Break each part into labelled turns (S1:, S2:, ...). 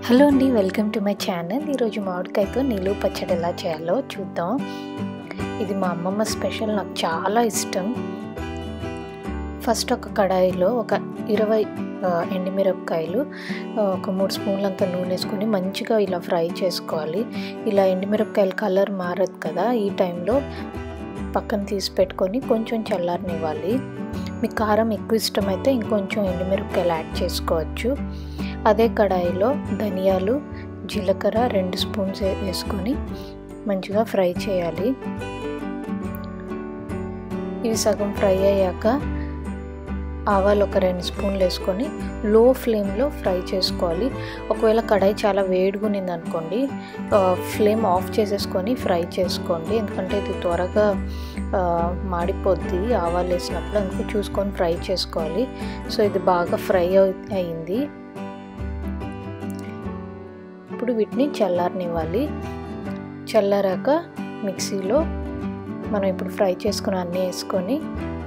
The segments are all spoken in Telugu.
S1: హలో అండి వెల్కమ్ టు మై ఛానల్ ఈరోజు మామిడికాయతో నిలువ పచ్చడి ఎలా చేయాలో చూద్దాం ఇది మా అమ్మమ్మ స్పెషల్ నాకు చాలా ఇష్టం ఫస్ట్ ఒక కడాయిలో ఒక ఇరవై ఆ, ఎండుమిరపకాయలు ఆ, ఒక మూడు స్పూన్లంత నూనె వేసుకొని మంచిగా ఇలా ఫ్రై చేసుకోవాలి ఇలా ఎండుమిరపకాయలు కలర్ మారదు కదా ఈ టైంలో పక్కన తీసి పెట్టుకొని కొంచెం చల్లారనివ్వాలి మీకు కారం ఎక్కువ ఇష్టమైతే ఇంకొంచెం ఎండుమిరపకాయలు యాడ్ చేసుకోవచ్చు అదే కడాయిలో ధనియాలు జీలకర్ర రెండు స్పూన్స్ వేసుకొని మంచిగా ఫ్రై చేయాలి ఇవి సగం ఫ్రై అయ్యాక ఆవాలు ఒక రెండు స్పూన్లు వేసుకొని లో ఫ్లేమ్లో ఫ్రై చేసుకోవాలి ఒకవేళ కడాయి చాలా వేడిగునింది అనుకోండి ఫ్లేమ్ ఆఫ్ చేసేసుకొని ఫ్రై చేసుకోండి ఎందుకంటే ఇది త్వరగా ఆ, మాడిపోద్ది ఆవాలు వేసినప్పుడు అందుకు చూసుకొని ఫ్రై చేసుకోవాలి సో ఇది బాగా ఫ్రై అయింది ఇప్పుడు వీటిని చల్లారనివ్వాలి చల్లారాక మిక్సీలో మనం ఇప్పుడు ఫ్రై చేసుకుని అన్నీ వేసుకొని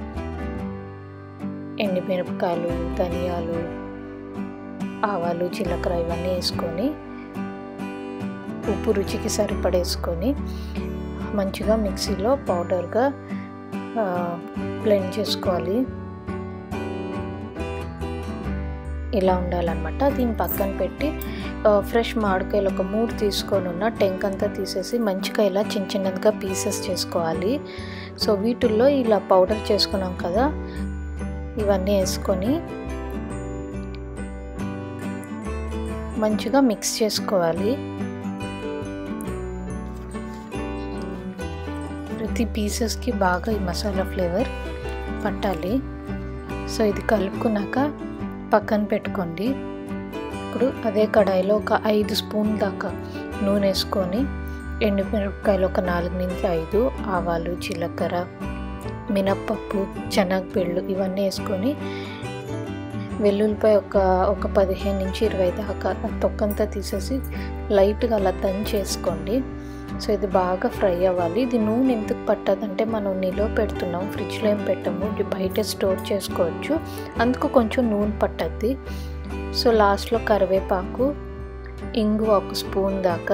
S1: ఎండుమిరపకాయలు ధనియాలు ఆవాలు జీలకర్ర ఇవన్నీ వేసుకొని ఉప్పు రుచికి సరిపడేసుకొని మంచిగా మిక్సీలో పౌడర్గా బ్లెండ్ చేసుకోవాలి ఇలా ఉండాలన్నమాట దీన్ని పక్కన పెట్టి ఫ్రెష్ మామిడికాయలు ఒక మూడు తీసుకొని ఉన్న టెంక్ అంతా తీసేసి మంచిగా ఇలా చిన్న చిన్నదిగా పీసెస్ చేసుకోవాలి సో వీటిల్లో ఇలా పౌడర్ చేసుకున్నాం కదా ఇవన్నీ వేసుకొని మంచిగా మిక్స్ చేసుకోవాలి ప్రతి పీసెస్కి బాగా ఈ మసాలా ఫ్లేవర్ పట్టాలి సో ఇది కలుపుకున్నాక పక్కన పెట్టుకోండి ఇప్పుడు అదే కడాయిలో ఒక ఐదు స్పూన్ దాకా నూనె వేసుకొని ఎండుమిరపకాయలు ఒక నాలుగు నుంచి ఐదు ఆవాలు జీలకర్ర మినప్పప్పు శనగపిళ్ళు ఇవన్నీ వేసుకొని వెల్లుల్లిపాయ ఒక ఒక పదిహేను నుంచి ఇరవై దాకా తొక్కంతా తీసేసి లైట్గా అలా దంచేసుకోండి సో ఇది బాగా ఫ్రై అవ్వాలి ఇది నూనె ఎందుకు పట్టదంటే మనం నిలువ పెడుతున్నాం ఫ్రిడ్జ్లో ఏం పెట్టము ఇది బయట స్టోర్ చేసుకోవచ్చు అందుకు కొంచెం నూనె పట్టద్ది సో లాస్ట్లో కరివేపాకు ఇంగు ఒక స్పూన్ దాకా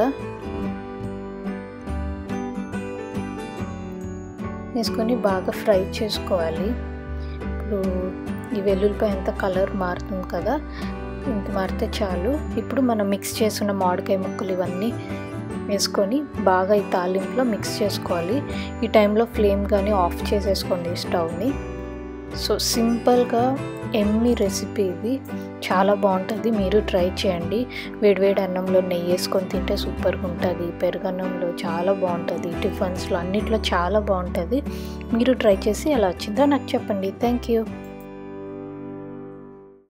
S1: వేసుకొని బాగా ఫ్రై చేసుకోవాలి ఇప్పుడు ఈ వెల్లుల్లిపాయ అంతా కలర్ మారుతుంది కదా ఇంత మారితే చాలు ఇప్పుడు మనం మిక్స్ చేసుకున్న మామిడికాయ ముక్కలు ఇవన్నీ వేసుకొని బాగా ఈ తాలింపులో మిక్స్ చేసుకోవాలి ఈ టైంలో ఫ్లేమ్ కానీ ఆఫ్ చేసేసుకోండి స్టవ్ని సో సింపుల్గా ఎమ్మి రెసిపీ ఇది చాలా బాగుంటుంది మీరు ట్రై చేయండి వేడివేడి అన్నంలో నెయ్యి వేసుకొని తింటే సూపర్గా ఉంటుంది పెరుగన్నంలో చాలా బాగుంటుంది టిఫిన్స్లో అన్నిట్లో చాలా బాగుంటుంది మీరు ట్రై చేసి ఎలా వచ్చిందో నాకు చెప్పండి థ్యాంక్ యూ